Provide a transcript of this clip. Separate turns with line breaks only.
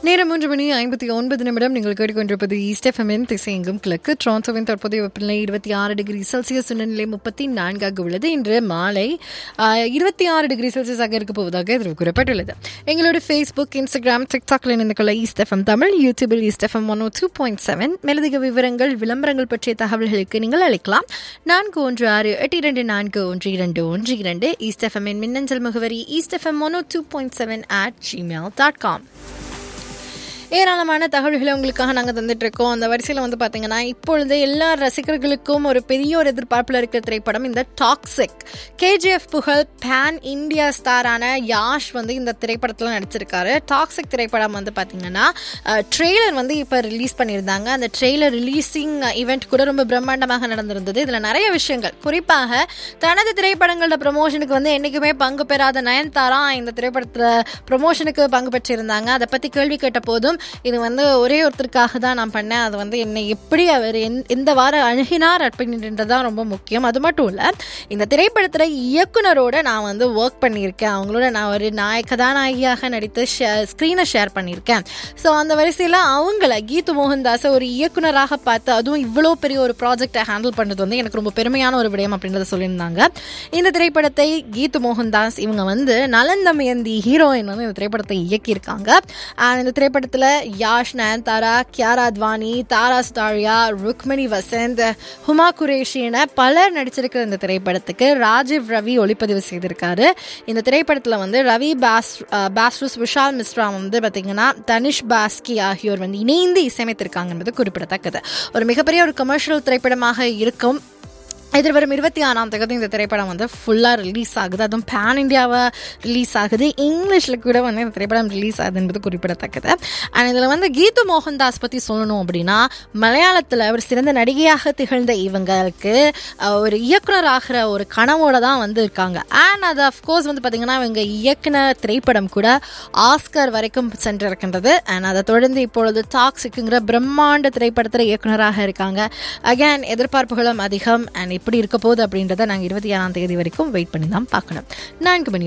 நேரம் மூன்று மணி ஐம்பத்தி ஒன்பது நிமிடம் நீங்கள் கேட்டுக்கொண்டிருப்பது ஈஸ்ட் எஃப்எம்என் திசையெங்கும் கிழக்கு டொரண்டோவின் தற்போதைய வெப்பநிலை இருபத்தி ஆறு டிகிரி செல்சியஸ் நிலை முப்பத்தி நான்காக உள்ளது இன்று மாலை இருபத்தி ஆறு டிகிரி செல்சியஸாக இருக்க போவதாக இதில் கூறப்பட்டுள்ளது எங்களோட ஃபேஸ்புக் இன்ஸ்டாகிராம் டிக்டாக்ல இணைந்து கொள்ள ஈஸ்ட் எஃப்எம் தமிழ் யூடியூபில் East FM one two point seven மேலதிக விவரங்கள் விளம்பரங்கள் பற்றிய தகவல்களுக்கு நீங்கள் அழைக்கலாம் நான்கு ஒன்று ஆறு எட்டு இரண்டு நான்கு ஒன்று இரண்டு ஒன்று இரண்டு ஈஸ்ட் எஃப்எம்மின் மின்னஞ்சல் முகவரி East FM one two point seven at Gmail dot com ஏராளமான தகவல்களை உங்களுக்காக நாங்கள் தந்துட்டு இருக்கோம் அந்த வரிசையில் வந்து பார்த்தீங்கன்னா இப்பொழுது எல்லா ரசிகர்களுக்கும் ஒரு பெரிய ஒரு எதிர்பார்ப்பில் இருக்கிற திரைப்படம் இந்த டாக்ஸிக் கேஜிஎஃப் புகழ் பேன் இந்தியா ஸ்டாரான யாஷ் வந்து இந்த திரைப்படத்தில் நடிச்சிருக்காரு டாக்ஸிக் திரைப்படம் வந்து பார்த்தீங்கன்னா ட்ரெய்லர் வந்து இப்போ ரிலீஸ் பண்ணியிருந்தாங்க அந்த ட்ரெய்லர் ரிலீஸிங் ஈவெண்ட் கூட ரொம்ப பிரம்மாண்டமாக நடந்திருந்தது இதில் நிறைய விஷயங்கள் குறிப்பாக தனது திரைப்படங்களோட ப்ரமோஷனுக்கு வந்து என்றைக்குமே பங்கு பெறாத நயன்தாரா இந்த திரைப்படத்தில் ப்ரமோஷனுக்கு பங்கு பெற்றிருந்தாங்க அதை பற்றி கேள்வி கேட்ட போதும் இது வந்து ஒரே ஒருத்தருக்காக தான் நான் பண்ணேன் அது வந்து என்னை எப்படி அவர் எந்த வாரம் அணுகினார் அப்படின்றது தான் ரொம்ப முக்கியம் அது மட்டும் இல்லை இந்த திரைப்படத்தில் இயக்குனரோட நான் வந்து ஒர்க் பண்ணியிருக்கேன் அவங்களோட நான் ஒரு நாய கதாநாயகியாக நடித்து ஸ்க்ரீனை ஷேர் பண்ணியிருக்கேன் ஸோ அந்த வரிசையில் அவங்கள கீது மோகன்தாஸை ஒரு இயக்குனராக பார்த்து அதுவும் இவ்வளோ பெரிய ஒரு ப்ராஜெக்டை ஹேண்டில் பண்ணுறது வந்து எனக்கு ரொம்ப பெருமையான ஒரு விடயம் அப்படின்றத சொல்லியிருந்தாங்க இந்த திரைப்படத்தை கீது மோகன்தாஸ் இவங்க வந்து நலந்தமயந்தி ஹீரோயின் வந்து இந்த திரைப்படத்தை இயக்கியிருக்காங்க அண்ட் இந்த திரைப்படத்தில் யாஷ் நயன்தாரா கியாரா அத்வானி தாரா சுதாரியா ருக்மணி வசந்த் ஹுமா குரேஷி என பலர் நடிச்சிருக்கிற இந்த திரைப்படத்துக்கு ராஜீவ் ரவி ஒளிப்பதிவு செய்திருக்காரு இந்த திரைப்படத்தில் வந்து ரவி பாஸ் பாஸ்ருஸ் விஷால் மிஸ்ரா வந்து பார்த்தீங்கன்னா தனிஷ் பாஸ்கி ஆகியோர் வந்து இணைந்து இசையமைத்திருக்காங்க என்பது குறிப்பிடத்தக்கது ஒரு மிகப்பெரிய ஒரு கமர்ஷியல் திரைப்படமாக இருக்கும் எதிர்வரும் இருபத்தி ஆறாம் தேதி இந்த திரைப்படம் வந்து ஃபுல்லாக ரிலீஸ் ஆகுது அதுவும் பேன் இந்தியாவாக ரிலீஸ் ஆகுது இங்கிலீஷில் கூட வந்து இந்த திரைப்படம் ரிலீஸ் ஆகுது என்பது குறிப்பிடத்தக்கது அண்ட் இதில் வந்து கீது மோகன்தாஸ் பற்றி சொல்லணும் அப்படின்னா மலையாளத்தில் ஒரு சிறந்த நடிகையாக திகழ்ந்த இவங்களுக்கு ஒரு இயக்குனர் ஆகிற ஒரு கனவோட தான் வந்து இருக்காங்க அண்ட் அது அஃப்கோர்ஸ் வந்து பார்த்திங்கன்னா இவங்க இயக்குன திரைப்படம் கூட ஆஸ்கர் வரைக்கும் சென்றிருக்கின்றது அண்ட் அதை தொடர்ந்து இப்பொழுது டாக்ஸிக்குங்கிற பிரம்மாண்ட திரைப்படத்தில் இயக்குனராக இருக்காங்க அகேன் எதிர்பார்ப்புகளும் அதிகம் அண்ட் எப்படி இருக்க போகுது அப்படின்றத நாங்கள் இருபத்தி ஆறாம் தேதி வரைக்கும் வெயிட் பண்ணி தான் பார்க்கணும் நான்கு மணி